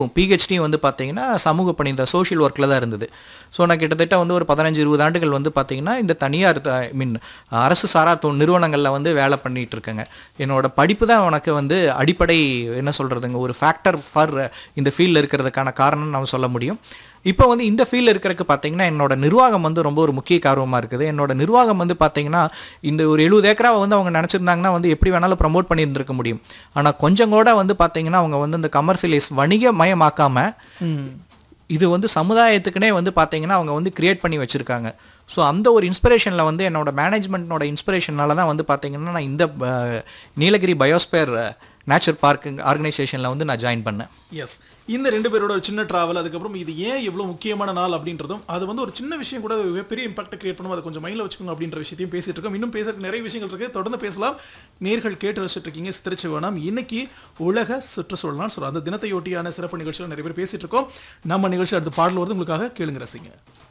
PhD வந்து பார்த்தீங்கன்னா சமூக பணி இந்த சோஷியல் ஒர்க்கில் தான் இருந்தது ஸோ நான் கிட்டத்தட்ட வந்து ஒரு பதினஞ்சு இருபது ஆண்டுகள் வந்து பார்த்தீங்கன்னா இந்த தனியார் ஐ மீன் அரசு சாரா தொ நிறுவனங்களில் வந்து வேலை பண்ணிட்டு இருக்கேங்க என்னோட படிப்பு தான் உனக்கு வந்து அடிப்படை என்ன சொல்கிறதுங்க ஒரு ஃபேக்டர் ஃபார் இந்த ஃபீல்டில் இருக்கிறதுக்கான காரணம் நம்ம சொல்ல முடியும் இப்போ வந்து இந்த ஃபீல்டில் இருக்கிறதுக்கு பார்த்தீங்கன்னா என்னோட நிர்வாகம் வந்து ரொம்ப ஒரு முக்கிய காரணமாக இருக்குது என்னோட நிர்வாகம் வந்து பார்த்தீங்கன்னா இந்த ஒரு எழுபது ஏக்கரா வந்து அவங்க நினச்சிருந்தாங்கன்னா வந்து எப்படி வேணாலும் ப்ரமோட் பண்ணியிருந்திருக்க முடியும் ஆனால் கொஞ்சம் கூட வந்து பார்த்தீங்கன்னா அவங்க வந்து இந்த கமர்ஷியலைஸ் வணிகமயமாக்காம இது வந்து சமுதாயத்துக்குனே வந்து பார்த்தீங்கன்னா அவங்க வந்து கிரியேட் பண்ணி வச்சுருக்காங்க ஸோ அந்த ஒரு இன்ஸ்பிரேஷனில் வந்து என்னோட மேனேஜ்மெண்ட்டோட இன்ஸ்பிரேஷனால தான் வந்து பார்த்தீங்கன்னா நான் இந்த அஹ், நீலகிரி பயோஸ்பேர் நேச்சர் பார்க் ஆர்கனைசேஷனில் வந்து நான் ஜாயின் பண்ணேன் எஸ் இந்த ரெண்டு பேரோட ஒரு சின்ன டிராவல் அதுக்கப்புறம் இது ஏன் இவ்வளோ முக்கியமான நாள் அப்படின்றதும் அது வந்து ஒரு சின்ன விஷயம் கூட அது பெரிய இம்பாக்ட் கிரியேட் பண்ணும் அதை கொஞ்சம் மைண்டில் வச்சுக்கோங்க அப்படின்ற விஷயத்தையும் பேசிட்டு இருக்கோம் இன்னும் பேசுறதுக்கு நிறைய விஷயங்கள் இருக்கு தொடர்ந்து பேசலாம் நேர்கள் கேட்டு ரசிச்சுட்டு இருக்கீங்க சித்திரச்சு வேணாம் இன்னைக்கு உலக சுற்றுச்சூழல் நாள் ஸோ அந்த தினத்தையொட்டியான சிறப்பு நிகழ்ச்சியில் நிறைய பேர் பேசிட்டு இருக்கோம் நம்ம நிகழ்ச்சி அடுத்த பாடல் வருது உங்களுக்காக கேளுங்க ரசிங்க